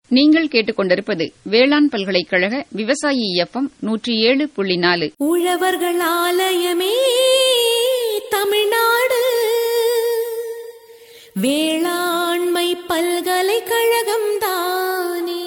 நீங்கள் கேட்டுக்கொண்டிருப்பது வேளாண் பல்கலைக்கழக விவசாயி எஃப்எம் நூற்றி ஏழு புள்ளி நாலு உழவர்கள் ஆலயமே தமிழ்நாடு வேளாண்மை பல்கலைக்கழகம் தானே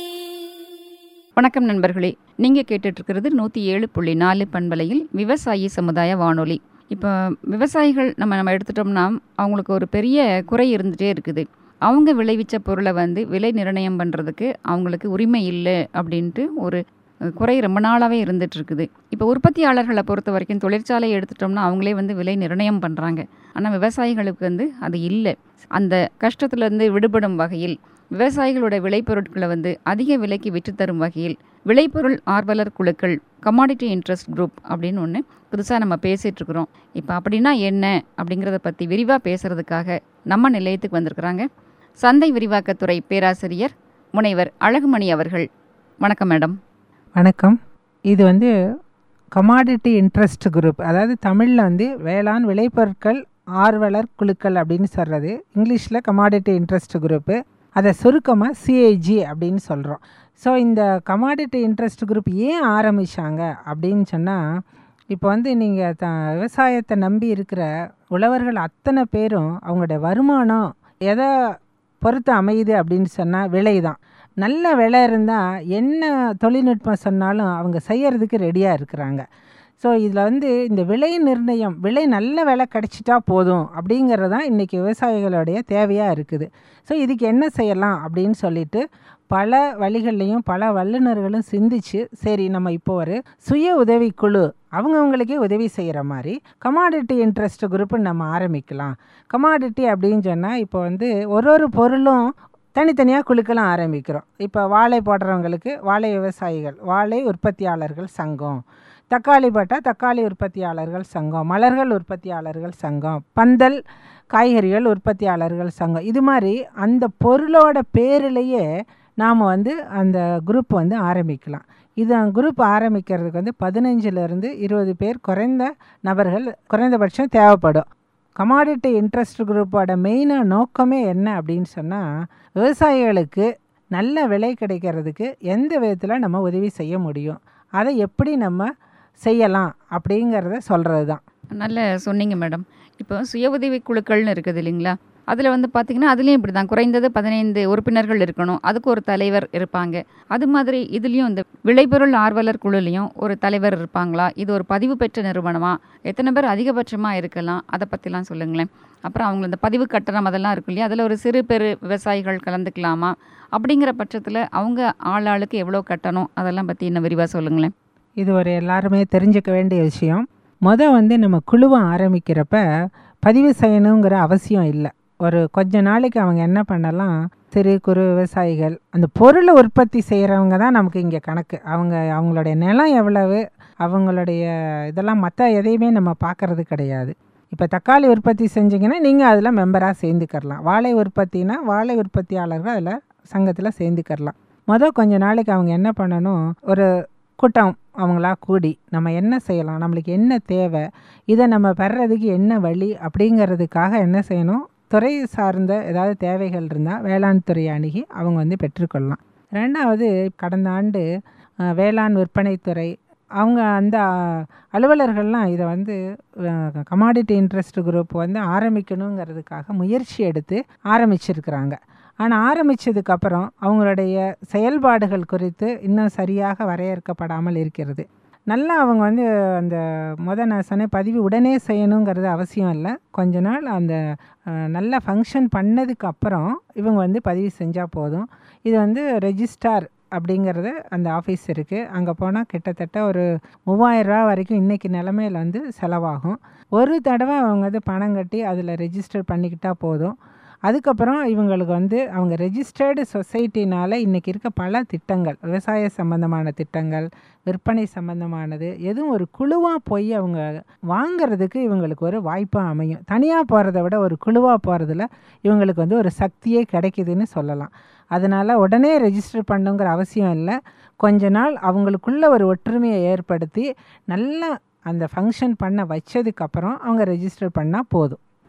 வணக்கம் நண்பர்களே நீங்க கேட்டுட்டு இருக்கிறது நூத்தி ஏழு புள்ளி நாலு பண்பலையில் விவசாயி சமுதாய வானொலி இப்போ விவசாயிகள் நம்ம நம்ம எடுத்துட்டோம்னா அவங்களுக்கு ஒரு பெரிய குறை இருந்துட்டே இருக்குது அவங்க விளைவிச்ச பொருளை வந்து விலை நிர்ணயம் பண்ணுறதுக்கு அவங்களுக்கு உரிமை இல்லை அப்படின்ட்டு ஒரு அஹ், குறை ரொம்ப நாளாகவே இருந்துட்டு இருக்குது இப்போ உற்பத்தியாளர்களை பொறுத்த வரைக்கும் தொழிற்சாலை எடுத்துட்டோம்னா அவங்களே வந்து விலை நிர்ணயம் பண்ணுறாங்க ஆனால் விவசாயிகளுக்கு வந்து அது இல்லை அந்த கஷ்டத்துலேருந்து விடுபடும் வகையில் விவசாயிகளோட விளைபொருட்களை வந்து அதிக விலைக்கு விற்றுத்தரும் வகையில் விளைபொருள் ஆர்வலர் குழுக்கள் கமாடிட்டி இன்ட்ரெஸ்ட் குரூப் அப்படின்னு ஒன்று புதுசாக நம்ம பேசிகிட்டு இருக்கிறோம் இப்போ அப்படின்னா என்ன அப்படிங்கிறத பற்றி விரிவாக பேசுகிறதுக்காக நம்ம நிலையத்துக்கு வந்திருக்கிறாங்க சந்தை விரிவாக்கத்துறை பேராசிரியர் முனைவர் அழகுமணி அவர்கள் வணக்கம் மேடம் வணக்கம் இது வந்து கமாடிட்டி இன்ட்ரெஸ்ட் குரூப் அதாவது தமிழில் வந்து வேளாண் விளைபொருட்கள் ஆர்வலர் குழுக்கள் அப்படின்னு சொல்கிறது இங்கிலீஷில் கமாடிட்டி இன்ட்ரெஸ்ட் குரூப்பு அதை சுருக்கமாக சிஐஜி அப்படின்னு சொல்கிறோம் ஸோ இந்த கமாடிட்டி இன்ட்ரெஸ்ட் குரூப் ஏன் ஆரம்பித்தாங்க அப்படின்னு சொன்னால் இப்போ வந்து நீங்கள் த விவசாயத்தை நம்பி இருக்கிற உழவர்கள் அத்தனை பேரும் அவங்களுடைய வருமானம் எதை பொறுத்து அமையுது அப்படின்னு சொன்னால் விலை தான் நல்ல விலை இருந்தால் என்ன தொழில்நுட்பம் சொன்னாலும் அவங்க செய்யறதுக்கு ரெடியாக இருக்கிறாங்க ஸோ இதில் வந்து இந்த விலை நிர்ணயம் விலை நல்ல விலை கிடச்சிட்டா போதும் அப்படிங்கிறது தான் இன்றைக்கி விவசாயிகளுடைய தேவையாக இருக்குது ஸோ இதுக்கு என்ன செய்யலாம் அப்படின்னு சொல்லிட்டு பல வழிகள்லையும் பல வல்லுநர்களும் சிந்திச்சு சரி நம்ம இப்போ ஒரு சுய உதவிக்குழு அவங்கவுங்களுக்கே உதவி செய்கிற மாதிரி கமாடிட்டி இன்ட்ரெஸ்ட் குரூப்புன்னு நம்ம ஆரம்பிக்கலாம் கமாடிட்டி அப்படின்னு சொன்னால் இப்போ வந்து ஒரு ஒரு பொருளும் தனித்தனியாக குழுக்களும் ஆரம்பிக்கிறோம் இப்போ வாழை போடுறவங்களுக்கு வாழை விவசாயிகள் வாழை உற்பத்தியாளர்கள் சங்கம் தக்காளி போட்டால் தக்காளி உற்பத்தியாளர்கள் சங்கம் மலர்கள் உற்பத்தியாளர்கள் சங்கம் பந்தல் காய்கறிகள் உற்பத்தியாளர்கள் சங்கம் இது மாதிரி அந்த பொருளோட பேரிலேயே நாம் வந்து அந்த குரூப் வந்து ஆரம்பிக்கலாம் இது குரூப் ஆரம்பிக்கிறதுக்கு வந்து பதினஞ்சுலேருந்து இருபது பேர் குறைந்த நபர்கள் குறைந்தபட்சம் தேவைப்படும் கமாடிட்டி இன்ட்ரெஸ்ட் குரூப்போட மெயினாக நோக்கமே என்ன அப்படின்னு சொன்னால் விவசாயிகளுக்கு நல்ல விலை கிடைக்கிறதுக்கு எந்த விதத்தில் நம்ம உதவி செய்ய முடியும் அதை எப்படி நம்ம செய்யலாம் அப்படிங்கிறத சொல்கிறது தான் நல்ல சொன்னீங்க மேடம் இப்போ சுய உதவி குழுக்கள்னு இருக்குது இல்லைங்களா அதில் வந்து பார்த்திங்கன்னா அதுலேயும் இப்படி தான் குறைந்தது பதினைந்து உறுப்பினர்கள் இருக்கணும் அதுக்கு ஒரு தலைவர் இருப்பாங்க அது மாதிரி இதுலேயும் இந்த விளைபொருள் ஆர்வலர் குழுலையும் ஒரு தலைவர் இருப்பாங்களா இது ஒரு பதிவு பெற்ற நிறுவனமா எத்தனை பேர் அதிகபட்சமாக இருக்கலாம் அதை பற்றிலாம் சொல்லுங்களேன் அப்புறம் அவங்க இந்த பதிவு கட்டணம் அதெல்லாம் இருக்கும் இல்லையா அதில் ஒரு சிறு பெரு விவசாயிகள் கலந்துக்கலாமா அப்படிங்கிற பட்சத்தில் அவங்க ஆள் ஆளுக்கு எவ்வளோ கட்டணும் அதெல்லாம் பற்றி இன்னும் விரிவாக சொல்லுங்களேன் இது ஒரு எல்லாருமே தெரிஞ்சுக்க வேண்டிய விஷயம் மொதல் வந்து நம்ம குழுவை ஆரம்பிக்கிறப்ப பதிவு செய்யணுங்கிற அவசியம் இல்லை ஒரு கொஞ்ச நாளைக்கு அவங்க என்ன பண்ணலாம் சிறு குறு விவசாயிகள் அந்த பொருளை உற்பத்தி செய்கிறவங்க தான் நமக்கு இங்கே கணக்கு அவங்க அவங்களுடைய நிலம் எவ்வளவு அவங்களுடைய இதெல்லாம் மற்ற எதையுமே நம்ம பார்க்கறது கிடையாது இப்போ தக்காளி உற்பத்தி செஞ்சீங்கன்னா நீங்கள் அதில் மெம்பராக சேர்ந்துக்கறலாம் வாழை உற்பத்தினா வாழை உற்பத்தியாளர்கள் அதில் சங்கத்தில் சேர்ந்துக்கறலாம் மொதல் கொஞ்ச நாளைக்கு அவங்க என்ன பண்ணணும் ஒரு கூட்டம் அவங்களா கூடி நம்ம என்ன செய்யலாம் நம்மளுக்கு என்ன தேவை இதை நம்ம பெறதுக்கு என்ன வழி அப்படிங்கிறதுக்காக என்ன செய்யணும் துறை சார்ந்த ஏதாவது தேவைகள் இருந்தால் வேளாண் துறையை அணுகி அவங்க வந்து பெற்றுக்கொள்ளலாம் ரெண்டாவது கடந்த ஆண்டு அஹ், வேளாண் விற்பனைத்துறை அவங்க அந்த அஹ், அலுவலர்கள்லாம் இதை வந்து கமாடிட்டி இன்ட்ரெஸ்ட் குரூப் வந்து ஆரம்பிக்கணுங்கிறதுக்காக முயற்சி எடுத்து ஆரம்பிச்சிருக்கிறாங்க ஆனால் ஆரம்பித்ததுக்கப்புறம் அவங்களுடைய செயல்பாடுகள் குறித்து இன்னும் சரியாக வரையறுக்கப்படாமல் இருக்கிறது நல்லா அவங்க வந்து அந்த முத நான் சொன்னேன் பதிவு உடனே செய்யணுங்கிறது அவசியம் இல்லை கொஞ்ச நாள் அந்த அஹ், நல்லா ஃபங்க்ஷன் பண்ணதுக்கு அப்புறம் இவங்க வந்து பதிவு செஞ்சால் போதும் இது வந்து ரெஜிஸ்டார் அப்படிங்கிறது அந்த ஆஃபீஸ் இருக்குது அங்கே போனால் கிட்டத்தட்ட ஒரு மூவாயிரம் ரூபா வரைக்கும் இன்றைக்கி நிலமையில வந்து செலவாகும் ஒரு தடவை அவங்க வந்து பணம் கட்டி அதில் ரெஜிஸ்டர் பண்ணிக்கிட்டால் போதும் அதுக்கப்புறம் இவங்களுக்கு வந்து அவங்க ரெஜிஸ்டர்டு சொசைட்டினால் இன்றைக்கி இருக்க பல திட்டங்கள் விவசாய சம்பந்தமான திட்டங்கள் விற்பனை சம்பந்தமானது எதுவும் ஒரு குழுவாக போய் அவங்க வாங்கிறதுக்கு இவங்களுக்கு ஒரு வாய்ப்பாக அமையும் தனியாக போகிறத விட ஒரு குழுவாக போகிறதுல இவங்களுக்கு வந்து ஒரு சக்தியே கிடைக்குதுன்னு சொல்லலாம் அதனால் உடனே ரெஜிஸ்டர் பண்ணுங்கிற அவசியம் இல்லை கொஞ்ச நாள் அவங்களுக்குள்ள ஒரு ஒற்றுமையை ஏற்படுத்தி நல்லா அந்த ஃபங்க்ஷன் பண்ண வச்சதுக்கப்புறம் அவங்க ரெஜிஸ்டர் பண்ணால் போதும்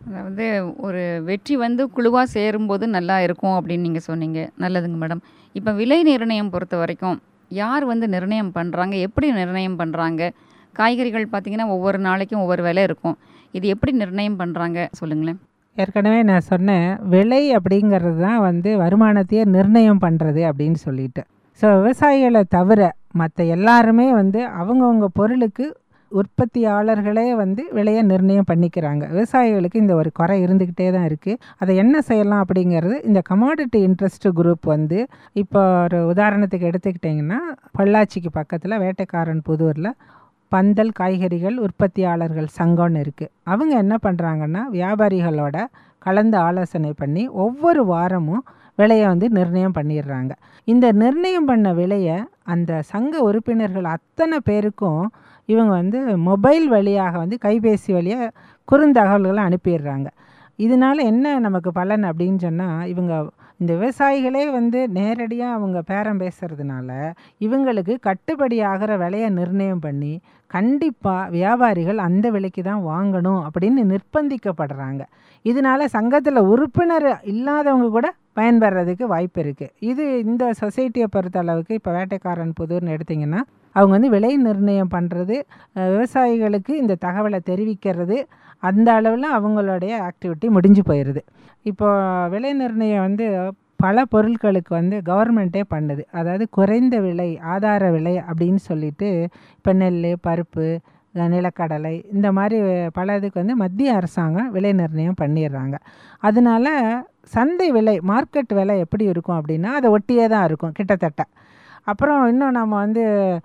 அதாவது ஒரு வெற்றி வந்து குழுவாக சேரும்போது நல்லா இருக்கும் அப்படின்னு நீங்கள் சொன்னீங்க நல்லதுங்க மேடம் இப்போ விலை நிர்ணயம் பொறுத்த வரைக்கும் யார் வந்து நிர்ணயம் பண்ணுறாங்க எப்படி நிர்ணயம் பண்ணுறாங்க காய்கறிகள் பார்த்திங்கன்னா ஒவ்வொரு நாளைக்கும் ஒவ்வொரு விலை இருக்கும் இது எப்படி நிர்ணயம் பண்ணுறாங்க சொல்லுங்களேன் ஏற்கனவே நான் சொன்னேன் விலை அப்படிங்கிறது தான் வந்து வருமானத்தையே நிர்ணயம் பண்ணுறது அப்படின்னு சொல்லிட்டு ஸோ விவசாயிகளை தவிர மற்ற எல்லாருமே வந்து அவங்கவுங்க பொருளுக்கு உற்பத்தியாளர்களே வந்து விலையை நிர்ணயம் பண்ணிக்கிறாங்க விவசாயிகளுக்கு இந்த ஒரு குறை இருந்துக்கிட்டே தான் இருக்குது அதை என்ன செய்யலாம் அப்படிங்கிறது இந்த கமாடிட்டி இன்ட்ரெஸ்ட் குரூப் வந்து இப்போ ஒரு உதாரணத்துக்கு எடுத்துக்கிட்டிங்கன்னா பொள்ளாச்சிக்கு பக்கத்தில் வேட்டைக்காரன் புதூரில் பந்தல் காய்கறிகள் உற்பத்தியாளர்கள் சங்கம்னு இருக்குது அவங்க என்ன பண்ணுறாங்கன்னா வியாபாரிகளோட கலந்து ஆலோசனை பண்ணி ஒவ்வொரு வாரமும் விலையை வந்து நிர்ணயம் பண்ணிடுறாங்க இந்த நிர்ணயம் பண்ண விலையை அந்த சங்க உறுப்பினர்கள் அத்தனை பேருக்கும் இவங்க வந்து மொபைல் வழியாக வந்து கைபேசி வழியாக குறுந்தகவல்களை அனுப்பிடுறாங்க இதனால என்ன நமக்கு பலன் அப்படின்னு சொன்னால் இவங்க இந்த விவசாயிகளே வந்து நேரடியாக அவங்க பேரம் பேசுறதுனால இவங்களுக்கு கட்டுப்படி ஆகிற விலையை நிர்ணயம் பண்ணி கண்டிப்பாக வியாபாரிகள் அந்த விலைக்கு தான் வாங்கணும் அப்படின்னு நிர்பந்திக்கப்படுறாங்க இதனால சங்கத்தில் உறுப்பினர் இல்லாதவங்க கூட பயன்பெறதுக்கு வாய்ப்பு இருக்குது இது இந்த சொசைட்டியை பொறுத்த அளவுக்கு இப்போ வேட்டைக்காரன் புதூர்னு எடுத்திங்கன்னா அவங்க வந்து விலை நிர்ணயம் பண்ணுறது விவசாயிகளுக்கு இந்த தகவலை தெரிவிக்கிறது அந்த அளவில் அவங்களுடைய ஆக்டிவிட்டி முடிஞ்சு போயிடுது இப்போ விலை நிர்ணயம் வந்து பல பொருட்களுக்கு வந்து கவர்மெண்ட்டே பண்ணுது அதாவது குறைந்த விலை ஆதார விலை அப்படின்னு சொல்லிட்டு இப்போ நெல் பருப்பு நிலக்கடலை இந்த மாதிரி பல இதுக்கு வந்து மத்திய அரசாங்கம் விலை நிர்ணயம் பண்ணிடுறாங்க அதனால சந்தை விலை மார்க்கெட் விலை எப்படி இருக்கும் அப்படின்னா அதை ஒட்டியே தான் இருக்கும் கிட்டத்தட்ட அப்புறம் இன்னும் நம்ம வந்து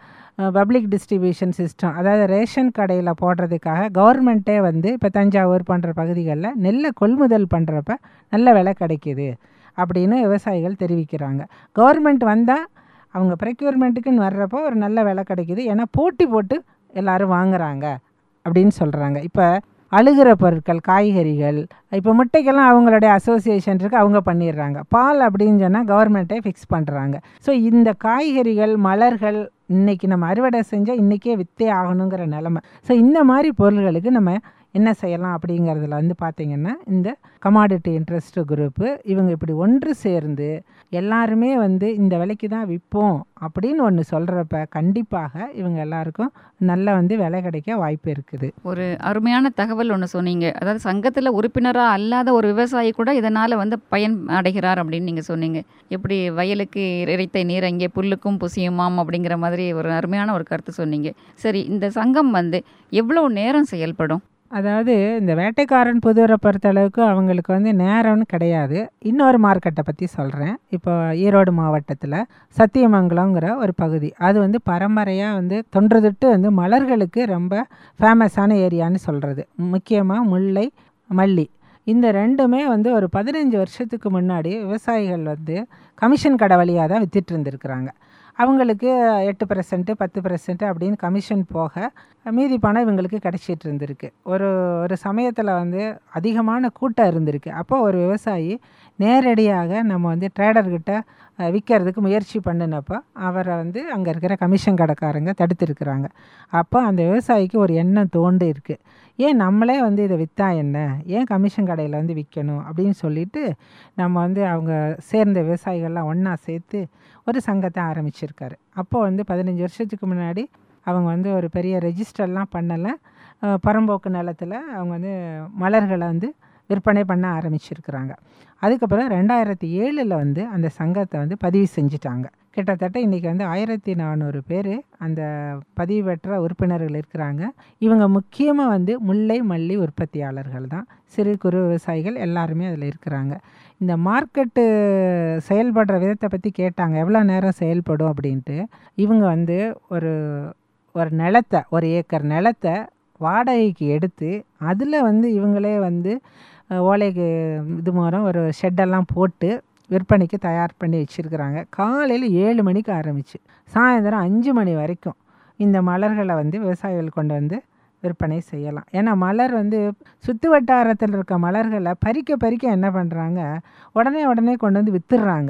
பப்ளிக் டிஸ்ட்ரிபியூஷன் சிஸ்டம் அதாவது ரேஷன் கடையில் போடுறதுக்காக கவர்மெண்ட்டே வந்து இப்போ தஞ்சாவூர் போன்ற பகுதிகளில் நெல்லை கொள்முதல் பண்ணுறப்ப நல்ல விலை கிடைக்கிது அப்படின்னு விவசாயிகள் தெரிவிக்கிறாங்க கவர்மெண்ட் வந்தால் அவங்க ப்ரெக்யூர்மெண்ட்டுக்குன்னு வர்றப்போ ஒரு நல்ல விலை கிடைக்கிது ஏன்னா போட்டி போட்டு எல்லோரும் வாங்குறாங்க அப்படின்னு சொல்கிறாங்க இப்போ அழுகிற பொருட்கள் காய்கறிகள் இப்போ முட்டைக்கெல்லாம் அவங்களுடைய அசோசியேஷன் இருக்குது அவங்க பண்ணிடுறாங்க பால் அப்படின்னு சொன்னால் கவர்மெண்ட்டே ஃபிக்ஸ் பண்ணுறாங்க ஸோ இந்த காய்கறிகள் மலர்கள் இன்றைக்கி நம்ம அறுவடை செஞ்சால் இன்றைக்கே விற்றே ஆகணுங்கிற நிலமை ஸோ இந்த மாதிரி பொருள்களுக்கு நம்ம என்ன செய்யலாம் அப்படிங்கிறதுல வந்து பார்த்திங்கன்னா இந்த கமாடிட்டி இன்ட்ரெஸ்ட் குரூப்பு இவங்க இப்படி ஒன்று சேர்ந்து எல்லாருமே வந்து இந்த விலைக்கு தான் விற்போம் அப்படின்னு ஒன்று சொல்கிறப்ப கண்டிப்பாக இவங்க எல்லாருக்கும் நல்ல வந்து விலை கிடைக்க வாய்ப்பு இருக்குது ஒரு அருமையான தகவல் ஒன்று சொன்னீங்க அதாவது சங்கத்தில் உறுப்பினராக அல்லாத ஒரு விவசாயி கூட இதனால் வந்து பயன் அடைகிறார் அப்படின்னு நீங்கள் சொன்னீங்க எப்படி வயலுக்கு இறைத்த நீர் அங்கே புல்லுக்கும் புசியுமாம் அப்படிங்கிற மாதிரி ஒரு அருமையான ஒரு கருத்து சொன்னீங்க சரி இந்த சங்கம் வந்து எவ்வளோ நேரம் செயல்படும் அதாவது இந்த வேட்டைக்காரன் புதுவரை பொறுத்தளவுக்கு அவங்களுக்கு வந்து நேரம்னு கிடையாது இன்னொரு மார்க்கெட்டை பற்றி சொல்கிறேன் இப்போ ஈரோடு மாவட்டத்தில் சத்தியமங்கலங்கிற ஒரு பகுதி அது வந்து பரம்பரையாக வந்து தொன்றுதொட்டு வந்து மலர்களுக்கு ரொம்ப ஃபேமஸான ஏரியான்னு சொல்கிறது முக்கியமாக முல்லை மல்லி இந்த ரெண்டுமே வந்து ஒரு பதினஞ்சு வருஷத்துக்கு முன்னாடி விவசாயிகள் வந்து கமிஷன் கடை வழியாக தான் வித்துட்டு இருந்திருக்கிறாங்க அவங்களுக்கு எட்டு பர்சன்ட்டு பத்து பர்சன்ட் அப்படின்னு கமிஷன் போக மீதி பணம் இவங்களுக்கு கிடச்சிட்டு இருந்திருக்கு ஒரு ஒரு சமயத்தில் வந்து அதிகமான கூட்டம் இருந்திருக்கு அப்போ ஒரு விவசாயி நேரடியாக நம்ம வந்து ட்ரேடர்கிட்ட விற்கிறதுக்கு முயற்சி பண்ணினப்போ அவரை வந்து அங்கே இருக்கிற கமிஷன் கடைக்காரங்க தடுத்துருக்குறாங்க அப்போ அந்த விவசாயிக்கு ஒரு எண்ணம் தோண்டு இருக்குது ஏன் நம்மளே வந்து இதை விற்றா என்ன ஏன் கமிஷன் கடையில் வந்து விற்கணும் அப்படின்னு சொல்லிட்டு நம்ம வந்து அவங்க சேர்ந்த விவசாயிகள்லாம் ஒன்றா சேர்த்து ஒரு சங்கத்தை ஆரம்பிச்சிருக்காரு அப்போ வந்து பதினஞ்சு வருஷத்துக்கு முன்னாடி அவங்க வந்து ஒரு பெரிய ரெஜிஸ்டர்லாம் பண்ணலை பரம்போக்கு நிலத்தில் அவங்க வந்து மலர்களை வந்து விற்பனை பண்ண ஆரம்பிச்சிருக்கிறாங்க அதுக்கப்புறம் ரெண்டாயிரத்தி ஏழில் வந்து அந்த சங்கத்தை வந்து பதிவு செஞ்சிட்டாங்க கிட்டத்தட்ட இன்றைக்கி வந்து ஆயிரத்தி நானூறு பேர் அந்த பதிவு பெற்ற உறுப்பினர்கள் இருக்கிறாங்க இவங்க முக்கியமாக வந்து முல்லை மல்லி உற்பத்தியாளர்கள் தான் சிறு குறு விவசாயிகள் எல்லாருமே அதில் இருக்கிறாங்க இந்த மார்க்கெட்டு செயல்படுற விதத்தை பற்றி கேட்டாங்க எவ்வளோ நேரம் செயல்படும் அப்படின்ட்டு இவங்க வந்து ஒரு ஒரு நிலத்தை ஒரு ஏக்கர் நிலத்தை வாடகைக்கு எடுத்து அதில் வந்து இவங்களே வந்து ஓலைக்கு இது மூலம் ஒரு ஷெட்டெல்லாம் போட்டு விற்பனைக்கு தயார் பண்ணி வச்சுருக்குறாங்க காலையில் ஏழு மணிக்கு ஆரம்பிச்சு சாயந்தரம் அஞ்சு மணி வரைக்கும் இந்த மலர்களை வந்து விவசாயிகள் கொண்டு வந்து விற்பனை செய்யலாம் ஏன்னா மலர் வந்து சுற்று வட்டாரத்தில் இருக்க மலர்களை பறிக்க பறிக்க என்ன பண்ணுறாங்க உடனே உடனே கொண்டு வந்து விற்றுடுறாங்க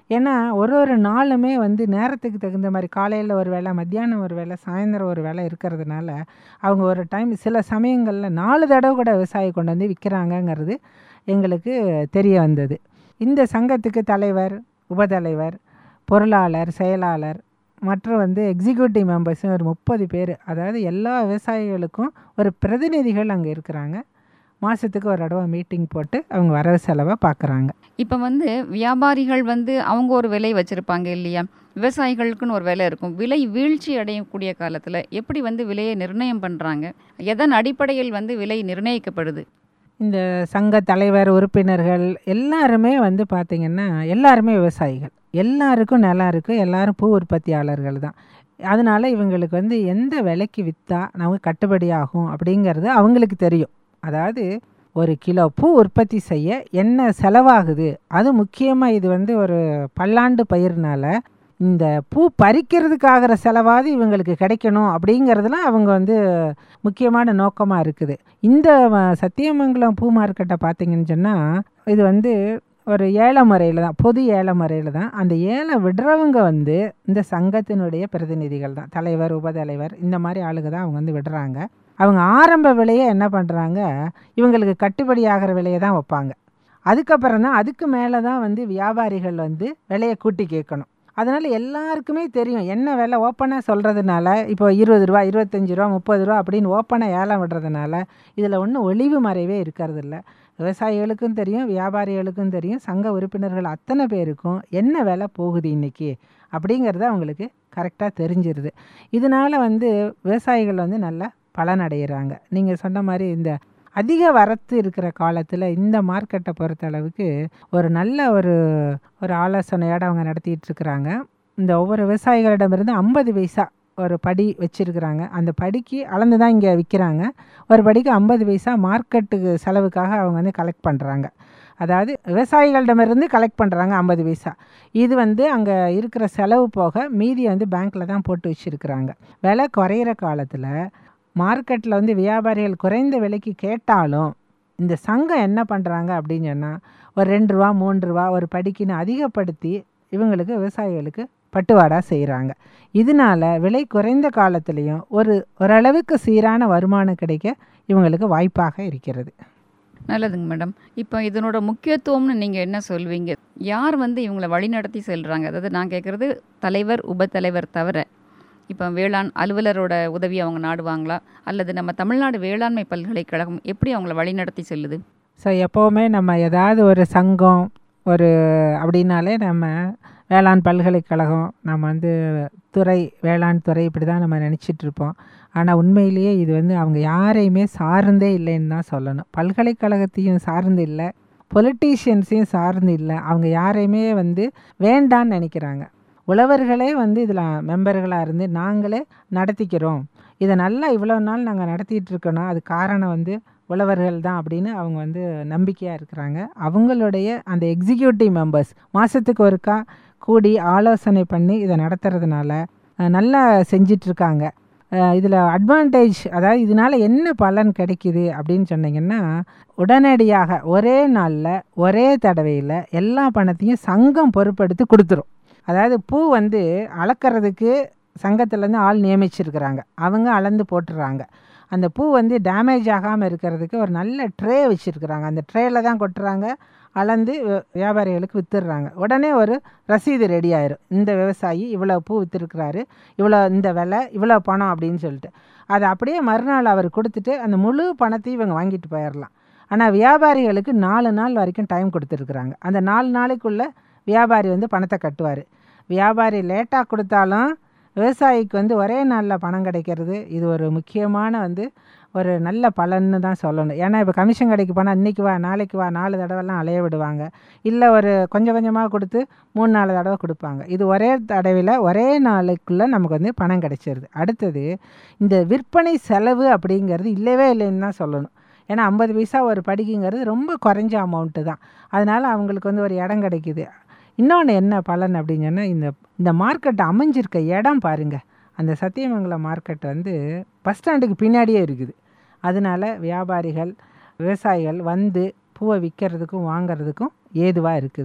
ஏன்னா ஒரு ஒரு நாளுமே வந்து நேரத்துக்கு தகுந்த மாதிரி காலையில் ஒரு வேளை மத்தியானம் ஒரு வேளை சாயந்தரம் ஒரு வேளை இருக்கிறதுனால அவங்க ஒரு டைம் சில சமயங்களில் நாலு தடவை கூட விவசாயி கொண்டு வந்து விற்கிறாங்கங்கிறது எங்களுக்கு தெரிய வந்தது இந்த சங்கத்துக்கு தலைவர் உபதலைவர் பொருளாளர் செயலாளர் மற்றும் வந்து எக்ஸிக்யூட்டிவ் மெம்பர்ஸும் ஒரு முப்பது பேர் அதாவது எல்லா விவசாயிகளுக்கும் ஒரு பிரதிநிதிகள் அங்கே இருக்கிறாங்க மாதத்துக்கு ஒரு தடவை மீட்டிங் போட்டு அவங்க வரவு செலவை பார்க்குறாங்க இப்போ வந்து வியாபாரிகள் வந்து அவங்க ஒரு விலை வச்சுருப்பாங்க இல்லையா விவசாயிகளுக்குன்னு ஒரு விலை இருக்கும் விலை வீழ்ச்சி அடையக்கூடிய காலத்தில் எப்படி வந்து விலையை நிர்ணயம் பண்ணுறாங்க எதன் அடிப்படையில் வந்து விலை நிர்ணயிக்கப்படுது இந்த சங்க தலைவர் உறுப்பினர்கள் எல்லாருமே வந்து பார்த்திங்கன்னா எல்லாருமே விவசாயிகள் எல்லாருக்கும் நிலம் இருக்குது எல்லாரும் பூ உற்பத்தியாளர்கள் தான் அதனால் இவங்களுக்கு வந்து எந்த விலைக்கு விற்றா நமக்கு கட்டுப்படி ஆகும் அப்படிங்கிறது அவங்களுக்கு தெரியும் அதாவது ஒரு கிலோ பூ உற்பத்தி செய்ய என்ன செலவாகுது அது முக்கியமாக இது வந்து ஒரு பல்லாண்டு பயிர்னால இந்த பூ பறிக்கிறதுக்காகிற செலவாவது இவங்களுக்கு கிடைக்கணும் அப்படிங்கிறதுல அவங்க வந்து முக்கியமான நோக்கமாக இருக்குது இந்த வ- சத்தியமங்கலம் பூ மார்க்கெட்டை பார்த்தீங்கன்னு சொன்னால் இது வந்து ஒரு ஏல முறையில் தான் பொது ஏல முறையில் தான் அந்த ஏல விடுறவங்க வந்து இந்த சங்கத்தினுடைய பிரதிநிதிகள் தான் தலைவர் உபதலைவர் இந்த மாதிரி ஆளுங்க தான் அவங்க வந்து விடுறாங்க அவங்க ஆரம்ப விலையை என்ன பண்ணுறாங்க இவங்களுக்கு கட்டுப்படி ஆகிற விலையை தான் வைப்பாங்க அதுக்கப்புறம் தான் அதுக்கு மேலே தான் வந்து வியாபாரிகள் வந்து விலையை கூட்டி கேட்கணும் அதனால் எல்லாருக்குமே தெரியும் என்ன விலை ஓப்பனாக சொல்கிறதுனால இப்போ இருபது ரூபா இருபத்தஞ்சி ரூபா முப்பது ரூபா அப்படின்னு ஓப்பனாக ஏலம் விடுறதுனால இதில் ஒன்றும் ஒளிவு மறைவே இருக்கிறதில்ல விவசாயிகளுக்கும் தெரியும் வியாபாரிகளுக்கும் தெரியும் சங்க உறுப்பினர்கள் அத்தனை பேருக்கும் என்ன விலை போகுது இன்றைக்கி அப்படிங்கிறது அவங்களுக்கு கரெக்டாக தெரிஞ்சிருது இதனால் வந்து விவசாயிகள் வந்து நல்லா பலனடைகிறாங்க நீங்கள் சொன்ன மாதிரி இந்த அதிக வரத்து இருக்கிற காலத்தில் இந்த மார்க்கெட்டை பொறுத்தளவுக்கு ஒரு நல்ல ஒரு ஒரு ஆலோசனையோடு அவங்க நடத்திட்டு இருக்கிறாங்க இந்த ஒவ்வொரு விவசாயிகளிடமிருந்து ஐம்பது பைசா ஒரு படி வச்சுருக்குறாங்க அந்த படிக்கு அளந்து தான் இங்கே விற்கிறாங்க ஒரு படிக்கு ஐம்பது பைசா மார்க்கெட்டுக்கு செலவுக்காக அவங்க வந்து கலெக்ட் பண்ணுறாங்க அதாவது விவசாயிகளிடமிருந்து கலெக்ட் பண்ணுறாங்க ஐம்பது பைசா இது வந்து அங்கே இருக்கிற செலவு போக மீதியை வந்து பேங்க்கில் தான் போட்டு வச்சுருக்குறாங்க விலை குறையிற காலத்தில் மார்க்கெட்டில் வந்து வியாபாரிகள் குறைந்த விலைக்கு கேட்டாலும் இந்த சங்கம் என்ன பண்ணுறாங்க அப்படின்னு சொன்னால் ஒரு ரெண்டு ரூபா மூன்று ரூபா ஒரு படிக்குன்னு அதிகப்படுத்தி இவங்களுக்கு விவசாயிகளுக்கு பட்டுவாடா செய்கிறாங்க இதனால விலை குறைந்த காலத்துலேயும் ஒரு ஓரளவுக்கு சீரான வருமானம் கிடைக்க இவங்களுக்கு வாய்ப்பாக இருக்கிறது நல்லதுங்க மேடம் இப்போ இதனோட முக்கியத்துவம்னு நீங்கள் என்ன சொல்வீங்க யார் வந்து இவங்களை வழிநடத்தி செல்கிறாங்க அதாவது நான் கேட்குறது தலைவர் உபத்தலைவர் தவிர இப்போ வேளாண் அலுவலரோட உதவி அவங்க நாடுவாங்களா அல்லது நம்ம தமிழ்நாடு வேளாண்மை பல்கலைக்கழகம் எப்படி அவங்கள வழிநடத்தி செல்லுது ஸோ எப்போவுமே நம்ம ஏதாவது ஒரு சங்கம் ஒரு அப்படின்னாலே நம்ம வேளாண் பல்கலைக்கழகம் நம்ம வந்து துறை வேளாண் துறை இப்படி தான் நம்ம நினச்சிட்டு இருப்போம் ஆனால் உண்மையிலேயே இது வந்து அவங்க யாரையுமே சார்ந்தே இல்லைன்னு தான் சொல்லணும் பல்கலைக்கழகத்தையும் சார்ந்து இல்லை பொலிட்டீஷியன்ஸையும் சார்ந்து இல்லை அவங்க யாரையுமே வந்து வேண்டான்னு நினைக்கிறாங்க உழவர்களே வந்து இதில் மெம்பர்களாக இருந்து நாங்களே நடத்திக்கிறோம் இதை நல்லா இவ்வளோ நாள் நாங்கள் நடத்திட்டு இருக்கோன்னா அது காரணம் வந்து உழவர்கள் தான் அப்படின்னு அவங்க வந்து நம்பிக்கையாக இருக்கிறாங்க அவங்களுடைய அந்த எக்ஸிக்யூட்டிவ் மெம்பர்ஸ் மாதத்துக்கு ஒருக்கா கூடி ஆலோசனை பண்ணி இதை நடத்துறதுனால அஹ், நல்லா செஞ்சிட்ருக்காங்க இதில் அட்வான்டேஜ் அதாவது இதனால் என்ன பலன் கிடைக்குது அப்படின்னு சொன்னீங்கன்னா உடனடியாக ஒரே நாளில் ஒரே தடவையில் எல்லா பணத்தையும் சங்கம் பொறுப்பெடுத்து கொடுத்துரும் அதாவது பூ வந்து அளக்கிறதுக்கு சங்கத்துலேருந்து ஆள் நியமிச்சிருக்கிறாங்க அவங்க அளந்து போட்டுடுறாங்க அந்த பூ வந்து டேமேஜ் ஆகாமல் இருக்கிறதுக்கு ஒரு நல்ல ட்ரே வச்சுருக்குறாங்க அந்த ட்ரேயில் தான் கொட்டுறாங்க அளந்து வி- வியாபாரிகளுக்கு வித்துடுறாங்க உடனே ஒரு ரசீது ரெடி ஆயிரும் இந்த விவசாயி இவ்வளோ பூ விற்றுருக்குறாரு இவ்வளோ இந்த விலை இவ்வளோ பணம் அப்படின்னு சொல்லிட்டு அதை அப்படியே மறுநாள் அவர் கொடுத்துட்டு அந்த முழு பணத்தையும் இவங்க வாங்கிட்டு போயிடலாம் ஆனால் வியாபாரிகளுக்கு நாலு நாள் வரைக்கும் டைம் கொடுத்துருக்குறாங்க அந்த நாலு நாளைக்குள்ளே வியாபாரி வந்து பணத்தை கட்டுவார் வியாபாரி லேட்டாக கொடுத்தாலும் விவசாயிக்கு வந்து ஒரே நாளில் பணம் கிடைக்கிறது இது ஒரு முக்கியமான வந்து ஒரு நல்ல பலன்னு தான் சொல்லணும் ஏன்னா இப்போ கமிஷன் கடைக்கு போனால் இன்றைக்கி வா நாளைக்கு வா நாலு தடவைலாம் அலைய விடுவாங்க இல்லை ஒரு கொஞ்சம் கொஞ்சமாக கொடுத்து மூணு நாலு தடவை கொடுப்பாங்க இது ஒரே தடவையில் ஒரே நாளுக்குள்ளே நமக்கு வந்து பணம் கிடைச்சிருது அடுத்தது இந்த விற்பனை செலவு அப்படிங்கிறது இல்லவே இல்லைன்னு தான் சொல்லணும் ஏன்னா ஐம்பது பைசா ஒரு படிக்குங்கிறது ரொம்ப குறைஞ்ச அமௌண்ட்டு தான் அதனால் அவங்களுக்கு வந்து ஒரு இடம் கிடைக்குது இன்னொன்று என்ன பலன் அப்படின்னு சொன்னால் இந்த இந்த மார்க்கெட் அமைஞ்சிருக்க இடம் பாருங்கள் அந்த சத்தியமங்கலம் மார்க்கெட் வந்து பஸ் ஸ்டாண்டுக்கு பின்னாடியே இருக்குது அதனால வியாபாரிகள் விவசாயிகள் வந்து பூவை விற்கிறதுக்கும் வாங்குறதுக்கும் ஏதுவாக இருக்குது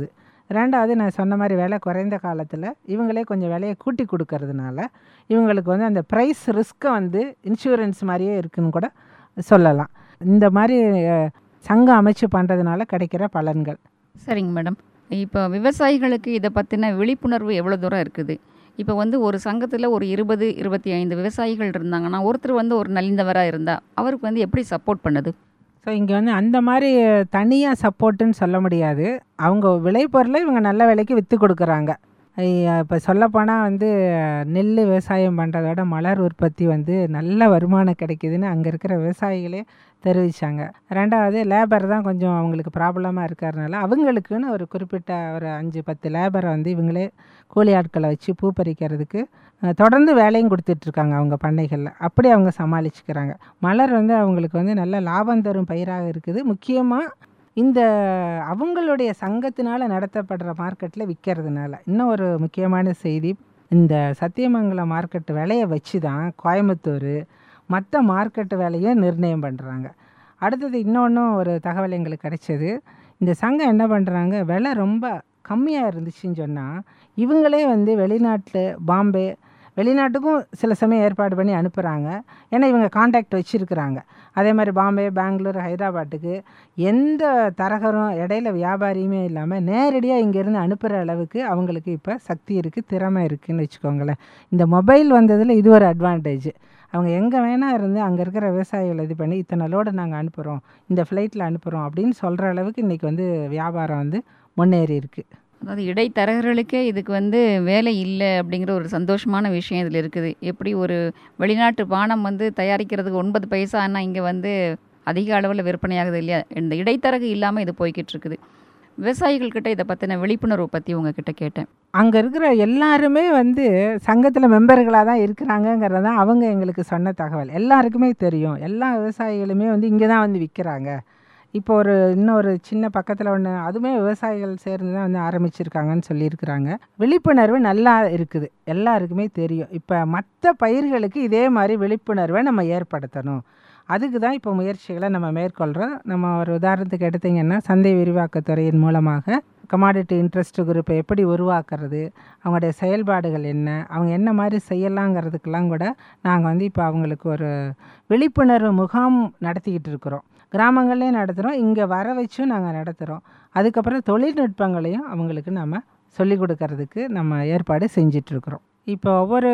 ரெண்டாவது நான் சொன்ன மாதிரி விலை குறைந்த காலத்தில் இவங்களே கொஞ்சம் விலையை கூட்டி கொடுக்கறதுனால இவங்களுக்கு வந்து அந்த ப்ரைஸ் ரிஸ்க்கை வந்து இன்சூரன்ஸ் மாதிரியே இருக்குன்னு கூட சொல்லலாம் இந்த மாதிரி அஹ், சங்கம் அமைச்சு பண்ணுறதுனால கிடைக்கிற பலன்கள் சரிங்க மேடம் இப்போ விவசாயிகளுக்கு இதை பற்றின விழிப்புணர்வு எவ்வளோ தூரம் இருக்குது இப்போ வந்து ஒரு சங்கத்தில் ஒரு இருபது இருபத்தி ஐந்து விவசாயிகள் இருந்தாங்கன்னா ஒருத்தர் வந்து ஒரு நலிந்தவராக இருந்தால் அவருக்கு வந்து எப்படி சப்போர்ட் பண்ணுது ஸோ இங்கே வந்து அந்த மாதிரி தனியாக சப்போர்ட்டுன்னு சொல்ல முடியாது அவங்க விளைபொருளை இவங்க நல்ல விலைக்கு விற்று கொடுக்குறாங்க இப்போ சொல்லப்போனால் வந்து நெல் விவசாயம் பண்ணுறத விட மலர் உற்பத்தி வந்து நல்ல வருமானம் கிடைக்குதுன்னு அங்கே இருக்கிற விவசாயிகளே தெரிவித்தாங்க ரெண்டாவது லேபர் தான் கொஞ்சம் அவங்களுக்கு ப்ராப்ளமாக இருக்கிறதுனால அவங்களுக்குன்னு ஒரு குறிப்பிட்ட ஒரு அஞ்சு பத்து லேபரை வந்து இவங்களே கூலி ஆட்களை வச்சு பூ பறிக்கிறதுக்கு அஹ், தொடர்ந்து வேலையும் கொடுத்துட்ருக்காங்க அவங்க பண்ணைகளில் அப்படி அவங்க சமாளிச்சுக்கிறாங்க மலர் வந்து அவங்களுக்கு வந்து நல்ல லாபம் தரும் பயிராக இருக்குது முக்கியமாக இந்த அவங்களுடைய சங்கத்தினால் நடத்தப்படுற மார்க்கெட்டில் விற்கிறதுனால இன்னும் ஒரு முக்கியமான செய்தி இந்த சத்தியமங்கலம் மார்க்கெட் விலையை வச்சு தான் கோயம்புத்தூர் மற்ற மார்க்கெட்டு விலையை நிர்ணயம் பண்ணுறாங்க அடுத்தது இன்னொன்றும் ஒரு தகவல் எங்களுக்கு கிடைச்சது இந்த சங்கம் என்ன பண்ணுறாங்க விலை ரொம்ப கம்மியாக இருந்துச்சுன்னு சொன்னால் இவங்களே வந்து வெளிநாட்டில் பாம்பே வெளிநாட்டுக்கும் சில சமயம் ஏற்பாடு பண்ணி அனுப்புகிறாங்க ஏன்னா இவங்க காண்டாக்ட் வச்சுருக்குறாங்க அதே மாதிரி பாம்பே பெங்களூர் ஹைதராபாத்துக்கு எந்த தரகரும் இடையில வியாபாரியுமே இல்லாமல் நேரடியாக இங்கேருந்து அனுப்புகிற அளவுக்கு அவங்களுக்கு இப்போ சக்தி இருக்குது திறமை இருக்குதுன்னு வச்சுக்கோங்களேன் இந்த மொபைல் வந்ததில் இது ஒரு அட்வான்டேஜ் அவங்க எங்கே வேணால் இருந்து அங்கே இருக்கிற விவசாயிகள் இது பண்ணி இத்தனை லோடு நாங்கள் அனுப்புகிறோம் இந்த ஃப்ளைட்டில் அனுப்புகிறோம் அப்படின்னு சொல்கிற அளவுக்கு இன்றைக்கி வந்து வியாபாரம் வந்து முன்னேறி இருக்குது அதாவது இடைத்தரகர்களுக்கே இதுக்கு வந்து வேலை இல்லை அப்படிங்கிற ஒரு சந்தோஷமான விஷயம் இதில் இருக்குது எப்படி ஒரு வெளிநாட்டு பானம் வந்து தயாரிக்கிறதுக்கு ஒன்பது பைசா ஆனால் இங்கே வந்து அதிக அளவில் விற்பனையாகுது இல்லையா இந்த இடைத்தரகு இல்லாமல் இது போய்கிட்டு இருக்குது விவசாயிகள்கிட்ட இதை பற்றின விழிப்புணர்வு பற்றி உங்ககிட்ட கேட்டேன் அங்கே இருக்கிற எல்லாருமே வந்து சங்கத்தில் மெம்பர்களாக தான் இருக்கிறாங்கங்கிறது தான் அவங்க எங்களுக்கு சொன்ன தகவல் எல்லாருக்குமே தெரியும் எல்லா விவசாயிகளுமே வந்து இங்கே தான் வந்து விற்கிறாங்க இப்போ ஒரு இன்னொரு சின்ன பக்கத்தில் ஒன்று அதுவுமே விவசாயிகள் சேர்ந்து தான் வந்து ஆரம்பிச்சிருக்காங்கன்னு சொல்லியிருக்கிறாங்க விழிப்புணர்வு நல்லா இருக்குது எல்லாருக்குமே தெரியும் இப்போ மற்ற பயிர்களுக்கு இதே மாதிரி விழிப்புணர்வை நம்ம ஏற்படுத்தணும் அதுக்கு தான் இப்போ முயற்சிகளை நம்ம மேற்கொள்கிறோம் நம்ம ஒரு உதாரணத்துக்கு எடுத்தீங்கன்னா சந்தை விரிவாக்கத்துறையின் மூலமாக கமாடிட்டி இன்ட்ரெஸ்ட் குரூப்பை எப்படி உருவாக்குறது அவங்களுடைய செயல்பாடுகள் என்ன அவங்க என்ன மாதிரி செய்யலாங்கிறதுக்கெல்லாம் கூட நாங்கள் வந்து இப்போ அவங்களுக்கு ஒரு விழிப்புணர்வு முகாம் நடத்திக்கிட்டு இருக்கிறோம் கிராமங்கள்லேயும் நடத்துகிறோம் இங்கே வர வச்சும் நாங்கள் நடத்துகிறோம் அதுக்கப்புறம் தொழில்நுட்பங்களையும் அவங்களுக்கு நம்ம சொல்லிக் கொடுக்கறதுக்கு நம்ம ஏற்பாடு செஞ்சிட்ருக்குறோம் இப்போ ஒவ்வொரு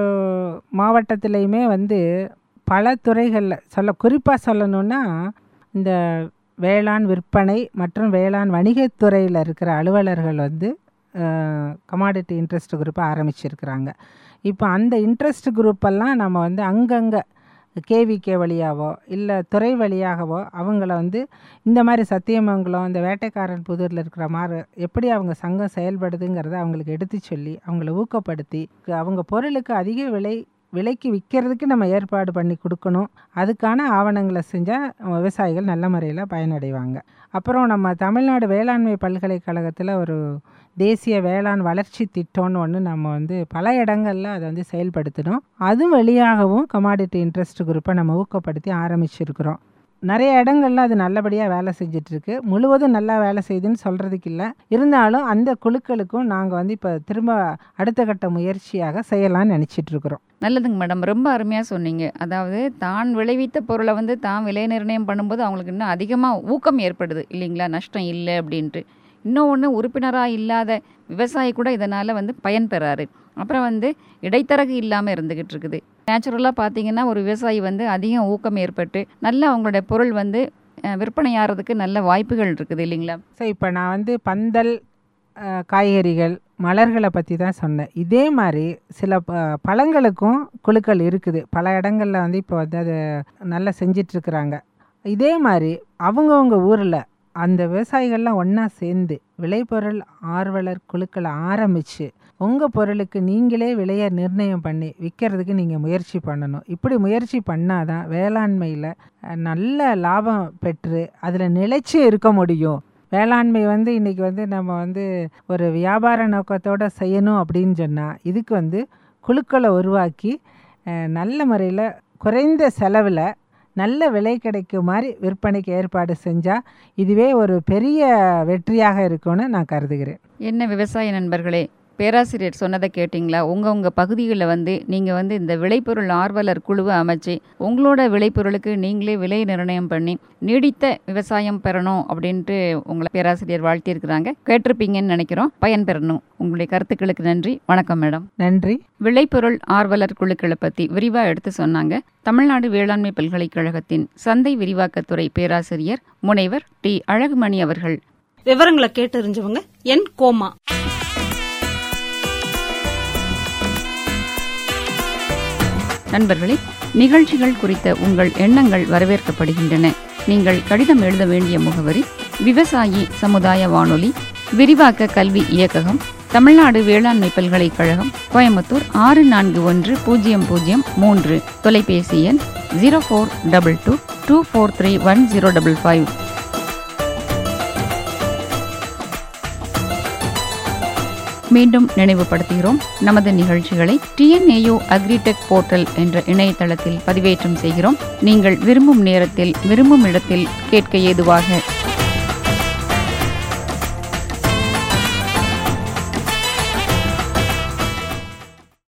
மாவட்டத்துலேயுமே வந்து பல துறைகளில் சொல்ல குறிப்பாக சொல்லணுன்னா இந்த வேளாண் விற்பனை மற்றும் வேளாண் வணிகத்துறையில் இருக்கிற அலுவலர்கள் வந்து கமாடிட்டி இன்ட்ரெஸ்ட் குரூப்பை ஆரம்பிச்சிருக்கிறாங்க இப்போ அந்த இன்ட்ரெஸ்ட் குரூப்பெல்லாம் நம்ம வந்து அங்கங்கே கேவிகே வழியாவோ இல்லை துறை வழியாகவோ அவங்கள வந்து இந்த மாதிரி சத்தியமங்கலம் இந்த வேட்டைக்காரன் புதூரில் இருக்கிற மாதிரி எப்படி அவங்க சங்கம் செயல்படுதுங்கிறத அவங்களுக்கு எடுத்து சொல்லி அவங்கள ஊக்கப்படுத்தி அவங்க பொருளுக்கு அதிக விலை விலைக்கு விற்கிறதுக்கு நம்ம ஏற்பாடு பண்ணி கொடுக்கணும் அதுக்கான ஆவணங்களை செஞ்சால் விவசாயிகள் நல்ல முறையில் பயனடைவாங்க அப்புறம் நம்ம தமிழ்நாடு வேளாண்மை பல்கலைக்கழகத்தில் ஒரு தேசிய வேளாண் வளர்ச்சி திட்டம்னு ஒன்று நம்ம வந்து பல இடங்களில் அதை வந்து செயல்படுத்தினோம் அது வழியாகவும் கமாடிட்டி இன்ட்ரெஸ்ட் குரூப்பை நம்ம ஊக்கப்படுத்தி ஆரம்பிச்சிருக்கிறோம் நிறைய இடங்கள்ல அது நல்லபடியாக வேலை செஞ்சிட்ருக்கு முழுவதும் நல்லா வேலை செய்யுதுன்னு சொல்கிறதுக்கு இல்லை இருந்தாலும் அந்த குழுக்களுக்கும் நாங்கள் வந்து இப்போ திரும்ப அடுத்த கட்ட முயற்சியாக செய்யலாம்னு நினச்சிட்ருக்குறோம் நல்லதுங்க மேடம் ரொம்ப அருமையாக சொன்னீங்க அதாவது தான் விளைவித்த பொருளை வந்து தான் விலை நிர்ணயம் பண்ணும்போது அவங்களுக்கு இன்னும் அதிகமாக ஊக்கம் ஏற்படுது இல்லைங்களா நஷ்டம் இல்லை அப்படின்ட்டு இன்னொன்று உறுப்பினராக இல்லாத விவசாயி கூட இதனால் வந்து பயன்பெறாரு அப்புறம் வந்து இடைத்தரகு இல்லாமல் இருந்துக்கிட்டு இருக்குது நேச்சுரலாக பார்த்தீங்கன்னா ஒரு விவசாயி வந்து அதிகம் ஊக்கம் ஏற்பட்டு நல்ல அவங்களுடைய பொருள் வந்து அஹ், விற்பனையாகிறதுக்கு நல்ல வாய்ப்புகள் இருக்குது இல்லைங்களா ஸோ இப்போ நான் வந்து பந்தல் அஹ், காய்கறிகள் மலர்களை பற்றி தான் சொன்னேன் இதே மாதிரி சில ப- பழங்களுக்கும் குழுக்கள் இருக்குது பல இடங்களில் வந்து இப்போ வந்து அது நல்லா செஞ்சிட்ருக்குறாங்க இதே மாதிரி அவங்கவுங்க ஊரில் அந்த விவசாயிகள்லாம் ஒன்றா சேர்ந்து விளைபொருள் ஆர்வலர் குழுக்களை ஆரம்பித்து உங்கள் பொருளுக்கு நீங்களே விலையை நிர்ணயம் பண்ணி விற்கிறதுக்கு நீங்கள் முயற்சி பண்ணணும் இப்படி முயற்சி பண்ணாதான் வேளாண்மையில் நல்ல லாபம் பெற்று அதில் நிலைச்சு இருக்க முடியும் வேளாண்மை வந்து இன்றைக்கி வந்து நம்ம வந்து ஒரு வியாபார நோக்கத்தோடு செய்யணும் அப்படின்னு சொன்னால் இதுக்கு வந்து குழுக்களை உருவாக்கி அஹ், நல்ல முறையில் குறைந்த செலவில் நல்ல விலை கிடைக்கும் மாதிரி விற்பனைக்கு ஏற்பாடு செஞ்சால் இதுவே ஒரு பெரிய வெற்றியாக இருக்கும்னு நான் கருதுகிறேன் என்ன விவசாய நண்பர்களே பேராசிரியர் சொன்னதை கேட்டிங்களா உங்கள் உங்கள் பகுதிகளில் வந்து நீங்கள் வந்து இந்த விளைபொருள் ஆர்வலர் குழுவை அமைச்சு உங்களோட விளைபொருளுக்கு நீங்களே விலை நிர்ணயம் பண்ணி நீடித்த விவசாயம் பெறணும் அப்படின்ட்டு உங்களை பேராசிரியர் வாழ்த்தியிருக்கிறாங்க கேட்டிருப்பீங்கன்னு நினைக்கிறோம் பயன்பெறணும் உங்களுடைய கருத்துக்களுக்கு நன்றி வணக்கம் மேடம் நன்றி விளைபொருள் ஆர்வலர் குழுக்களை பற்றி விரிவாக எடுத்து சொன்னாங்க தமிழ்நாடு வேளாண்மை பல்கலைக்கழகத்தின் சந்தை விரிவாக்கத்துறை பேராசிரியர் முனைவர் டி அழகுமணி அவர்கள் விவரங்களை கேட்டறிஞ்சவங்க என் கோமா நண்பர்களே நிகழ்ச்சிகள் குறித்த உங்கள் எண்ணங்கள் வரவேற்கப்படுகின்றன நீங்கள் கடிதம் எழுத வேண்டிய முகவரி விவசாயி சமுதாய வானொலி விரிவாக்க கல்வி இயக்ககம் தமிழ்நாடு வேளாண்மை பல்கலைக்கழகம் கோயம்புத்தூர் ஆறு நான்கு ஒன்று பூஜ்ஜியம் பூஜ்ஜியம் மூன்று தொலைபேசி எண் zero four double two two four three one zero double five மீண்டும் நினைவுபடுத்துகிறோம் நமது நிகழ்ச்சிகளை டிஎன்ஏயு அக்ரிடெக் போர்ட்டல் என்ற இணையதளத்தில் பதிவேற்றம் செய்கிறோம் நீங்கள் விரும்பும் நேரத்தில் விரும்பும் இடத்தில் கேட்க ஏதுவாக